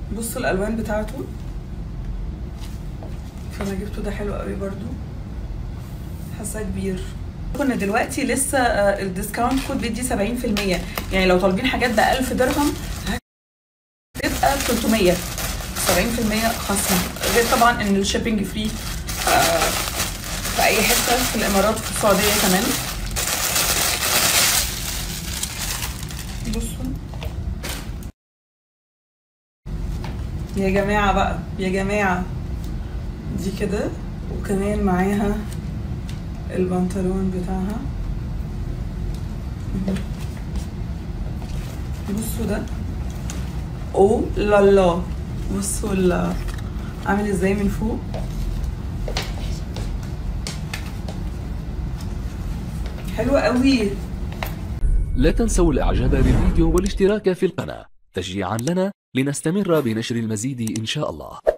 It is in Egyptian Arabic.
بصوا الالوان بتاعته فانا جبته ده حلو قوي برضو حاساه كبير كنا دلوقتي لسه آه، الديسكاونت كود بيدي 70% يعني لو طالبين حاجات ب 1000 درهم هتبقى 300 70% خصم غير طبعا ان الشيبنج فري في اي حته في الامارات وفي السعوديه كمان بصوا يا جماعه بقى يا جماعه دي كده وكمان معاها البنطلون بتاعها بصوا ده او لا لا بصوا ال- عامل ازاي من فوق حلو قوي لا تنسوا الاعجاب بالفيديو والاشتراك في القناة تشجيعا لنا لنستمر بنشر المزيد ان شاء الله